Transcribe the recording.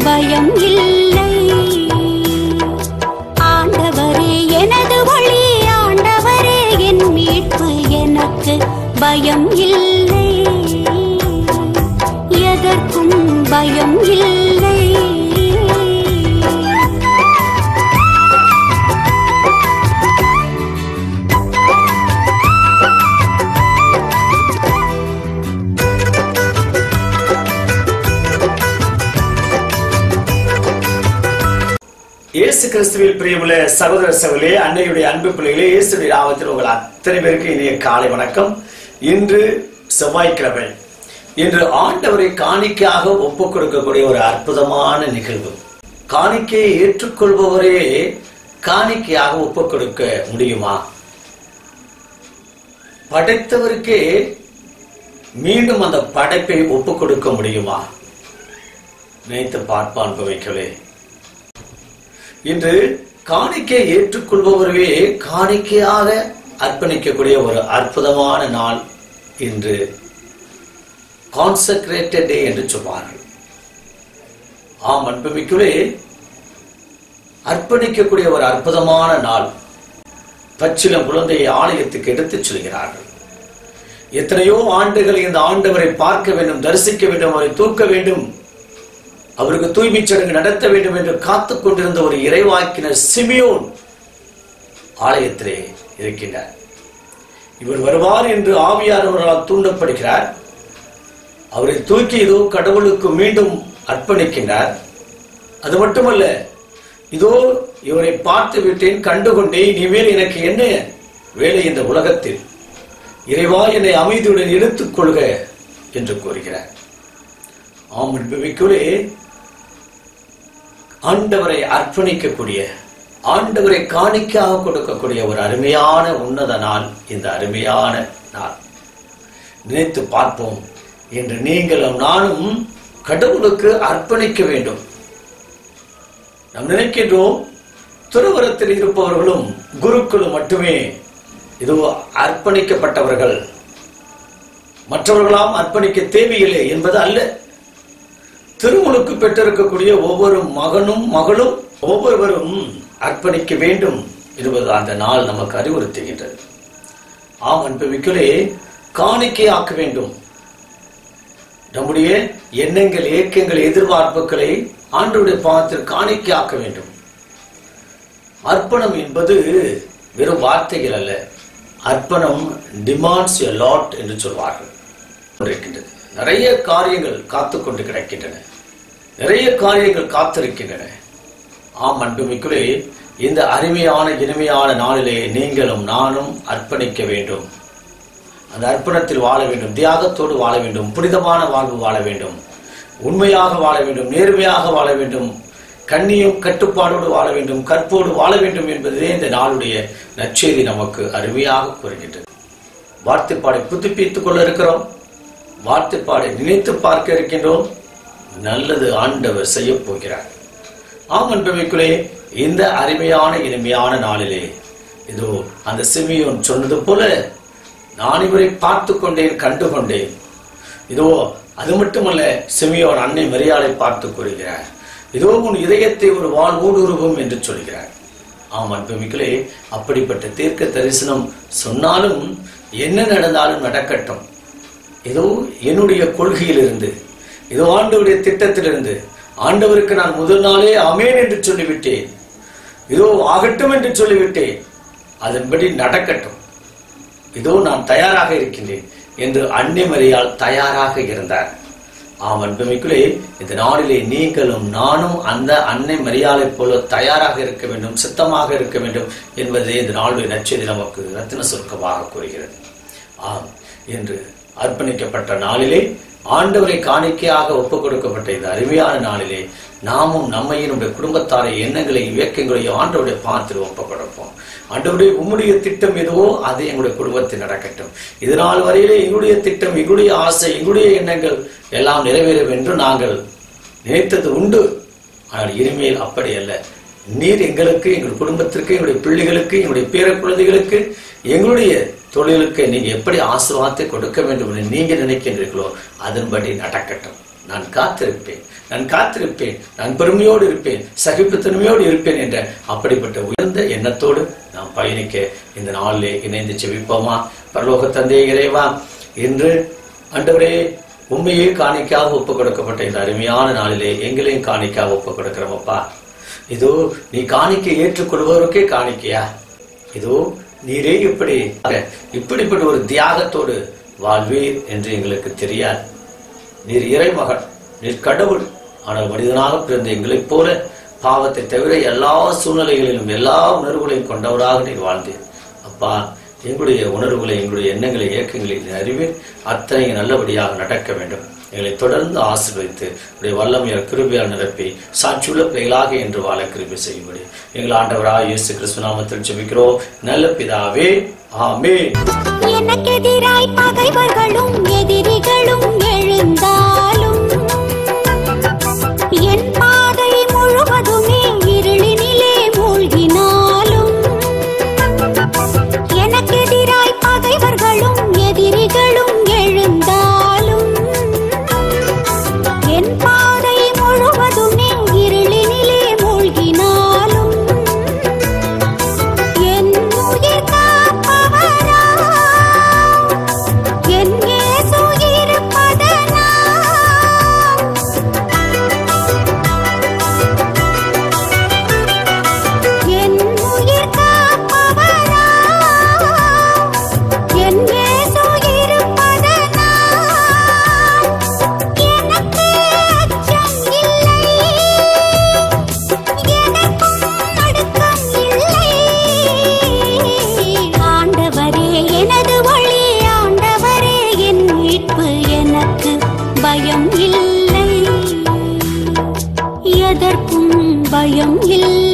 பயம் இல்லை ஆண்டவரே எனது வழி ஆண்டவரே என் மீட்பு எனக்கு பயம் இல்லை எதற்கும் பயம் இல்லை இயேசு கிறிஸ்துவில் பிரியமுள்ள சகோதர சகோதரே அன்னையுடைய அன்பு பிள்ளைகளே இயேசுடைய நாமத்தில் உங்கள் அத்தனை பேருக்கு இனிய காலை வணக்கம் இன்று செவ்வாய்க்கிழமை இன்று ஆண்டவரை காணிக்கையாக ஒப்புக் கொடுக்கக்கூடிய ஒரு அற்புதமான நிகழ்வு காணிக்கையை ஏற்றுக்கொள்பவரே காணிக்கையாக ஒப்புக் கொடுக்க முடியுமா படைத்தவருக்கே மீண்டும் அந்த படைப்பை ஒப்புக் கொடுக்க முடியுமா நினைத்து பார்ப்பான் வைக்கவே இன்று காணிக்கை ஏற்றுக்கொள்பவர்களே காணிக்கையாக அர்ப்பணிக்கக்கூடிய ஒரு அற்புதமான நாள் இன்று கான்சக்ரேட்டட் டே என்று சொல்வார்கள் ஆம் அன்புமிக்கவே அர்ப்பணிக்கக்கூடிய ஒரு அற்புதமான நாள் பச்சிலம் குழந்தையை ஆலயத்துக்கு எடுத்துச் செல்கிறார்கள் எத்தனையோ ஆண்டுகள் இந்த ஆண்டவரை பார்க்க வேண்டும் தரிசிக்க வேண்டும் அவரை தூக்க வேண்டும் அவருக்கு தூய்மை சடங்கு நடத்த வேண்டும் என்று காத்துக் கொண்டிருந்த ஒரு இறைவாக்கினர் சிமியோன் ஆலயத்திலே இருக்கின்றார் இவர் வருவார் என்று ஆவியானவர்களால் தூண்டப்படுகிறார் அவரை தூக்கி இதோ கடவுளுக்கு மீண்டும் அர்ப்பணிக்கின்றார் அது மட்டுமல்ல இதோ இவரை பார்த்து விட்டேன் கண்டுகொண்டே இனிமேல் எனக்கு என்ன வேலை இந்த உலகத்தில் இறைவா என்னை அமைதியுடன் எடுத்துக் கொள்க என்று கூறுகிறார் ஆம் என்பவைக்குள்ளே ஆண்டவரை அர்ப்பணிக்கக்கூடிய ஆண்டவரை காணிக்காக கொடுக்கக்கூடிய ஒரு அருமையான உன்னத நாள் இந்த அருமையான நாள் நினைத்து பார்ப்போம் என்று நீங்களும் நானும் கடவுளுக்கு அர்ப்பணிக்க வேண்டும் நாம் நினைக்கின்றோம் துறவரத்தில் இருப்பவர்களும் குருக்களும் மட்டுமே இது அர்ப்பணிக்கப்பட்டவர்கள் மற்றவர்களாம் அர்ப்பணிக்க தேவையில்லை என்பது அல்ல திருமுழுக்கு பெற்றிருக்கக்கூடிய ஒவ்வொரு மகனும் மகளும் ஒவ்வொருவரும் அர்ப்பணிக்க வேண்டும் என்பது அந்த நாள் நமக்கு அறிவுறுத்துகின்றது ஆம் அன்புமிக்கலே காணிக்கையாக்க வேண்டும் நம்முடைய எண்ணங்கள் ஏக்கங்கள் எதிர்பார்ப்புகளை ஆண்டுடைய பாதத்தில் காணிக்கையாக்க வேண்டும் அர்ப்பணம் என்பது வெறும் வார்த்தைகள் அல்ல அர்ப்பணம் டிமாண்ட்ஸ் எ லாட் என்று சொல்வார்கள் இருக்கின்றது நிறைய காரியங்கள் காத்து கொண்டு கிடக்கின்றன நிறைய காரியங்கள் காத்திருக்கின்றன ஆம் அன்புமிக்குள்ளே இந்த அருமையான இனிமையான நாளிலே நீங்களும் நானும் அர்ப்பணிக்க வேண்டும் அந்த அர்ப்பணத்தில் வாழ வேண்டும் தியாகத்தோடு வாழ வேண்டும் புனிதமான வாழ்வு வாழ வேண்டும் உண்மையாக வாழ வேண்டும் நேர்மையாக வாழ வேண்டும் கண்ணியும் கட்டுப்பாடோடு வாழ வேண்டும் கற்போடு வாழ வேண்டும் என்பதே இந்த நாளுடைய நற்செய்தி நமக்கு அருமையாக கூறுகின்றது வார்த்தைப்பாடை புதுப்பித்துக் கொள்ள இருக்கிறோம் வார்த்தைப்பாடை நினைத்து பார்க்க இருக்கின்றோம் நல்லது ஆண்டவர் செய்ய போகிறார் ஆம் அன்பமைக்குள்ளே இந்த அருமையான இனிமையான நாளிலே இதோ அந்த சிமியோன் சொன்னது போல நான் இவரை பார்த்து கொண்டேன் கண்டு கொண்டேன் இதோ அது மட்டுமல்ல சிமியோன் அன்னை மரியாதை பார்த்து கூறுகிறார் இதோ உன் இதயத்தை ஒரு வாழ் ஊடுருவும் என்று சொல்கிறார் ஆம் அன்புமிகளே அப்படிப்பட்ட தீர்க்க தரிசனம் சொன்னாலும் என்ன நடந்தாலும் நடக்கட்டும் ஏதோ என்னுடைய கொள்கையிலிருந்து ஏதோ ஆண்டவருடைய திட்டத்திலிருந்து ஆண்டவருக்கு நான் முதல் நாளே அமேன் என்று சொல்லிவிட்டேன் இதோ ஆகட்டும் என்று சொல்லிவிட்டேன் அதன்படி நடக்கட்டும் இதோ நான் தயாராக இருக்கின்றேன் என்று அன்னை மரியால் தயாராக இருந்தார் ஆம் அன்புமிக்குள்ளே இந்த நாளிலே நீங்களும் நானும் அந்த அன்னை மரியாதைப் போல தயாராக இருக்க வேண்டும் சித்தமாக இருக்க வேண்டும் என்பதே இந்த நாளுடைய நச்செய்தி நமக்கு ரத்தின சுருக்கமாக கூறுகிறது ஆம் என்று அர்ப்பணிக்கப்பட்ட நாளிலே ஆண்டவரை காணிக்கையாக ஒப்புக் கொடுக்கப்பட்ட இந்த அருமையான நாளிலே நாமும் நம்மையும் நம்முடைய குடும்பத்தாரை எண்ணங்களையும் இயக்கங்களையும் ஆண்டவருடைய பாத்திரம் ஒப்புக் கொடுப்போம் ஆண்டவருடைய உம்முடைய திட்டம் எதுவோ அது எங்களுடைய குடும்பத்தில் நடக்கட்டும் இதனால் வரையிலே எங்களுடைய திட்டம் எங்களுடைய ஆசை எங்களுடைய எண்ணங்கள் எல்லாம் நிறைவேறும் என்று நாங்கள் நினைத்தது உண்டு ஆனால் இனிமேல் அப்படி அல்ல நீர் எங்களுக்கு எங்கள் குடும்பத்திற்கு எங்களுடைய பிள்ளைகளுக்கு எங்களுடைய பேர குழந்தைகளுக்கு எங்களுடைய தொழிலுக்கு நீங்க எப்படி ஆசீர்வாதத்தை கொடுக்க வேண்டும் என்று நீங்க நினைக்கின்றீர்களோ அதன்படி நடக்கட்டும் நான் காத்திருப்பேன் நான் காத்திருப்பேன் நான் பெருமையோடு இருப்பேன் சகிப்புத்தன்மையோடு இருப்பேன் என்ற அப்படிப்பட்ட உயர்ந்த எண்ணத்தோடு நாம் பயணிக்க இந்த நாளிலே இணைந்து செவிப்போமா பரலோக தந்தை இறைவா இன்று ஆண்டவரே உண்மையே காணிக்காக ஒப்பு கொடுக்கப்பட்ட இந்த அருமையான நாளிலே எங்களையும் காணிக்காக ஒப்பு கொடுக்கிறோமப்பா இதோ நீ காணிக்கை ஏற்றுக்கொள்வோருக்கே காணிக்கையா இதோ நீரே இப்படி இப்படிப்பட்ட ஒரு தியாகத்தோடு வாழ்வீர் என்று எங்களுக்கு தெரியாது நீர் இறைமகன் நீர் கடவுள் ஆனால் மனிதனாக பிறந்த எங்களைப் போல பாவத்தை தவிர எல்லா சூழ்நிலைகளிலும் எல்லா உணர்வுகளையும் கொண்டவராக நீர் வாழ்ந்தீர் அப்பா எங்களுடைய உணர்வுகளை எங்களுடைய எண்ணங்களை இயக்கங்களை நீர் அறிவீர் அத்தனை நல்லபடியாக நடக்க வேண்டும் எங்களை தொடர்ந்து ஆசீர்வதித்து உடைய வல்லமையால் கிருபையால் நிரப்பி சாட்சியுள்ள பிள்ளைகளாக என்று வாழ கிருபை செய்யும்படி எங்கள் ஆண்டவராக இயேசு கிறிஸ்து நாமத்தில் ஜெபிக்கிறோம் நல்ல பிதாவே ஆமென் எனக்கெதிராய் பகைவர்களும் எதிரிகளும் எழுந்தாலும் என் பாதை முழுவதுமே இருளினிலே மூழ்கினாலும் எனக்கெதிராய் பகைவர்களும் எதிரிகளும் எழுந்தாலும் என் பாதை முழுவதுமே இருளினிலே மூழ்கினாலும் என் உயிர் காப்பவரா என் இயேசு இருப்பதனால் என் உயிர் காப்பவரா என் இயேசு இருப்பதனால் எனக்கு அச்சம் இல்லை எனக்கும் நடுக்கம் இல்லை ஆண்டவரே எனது வழி ஆண்டவரே என் மீட்பு எனக்கு பயம் இல்லை எதற்கும் பயம் இல்லை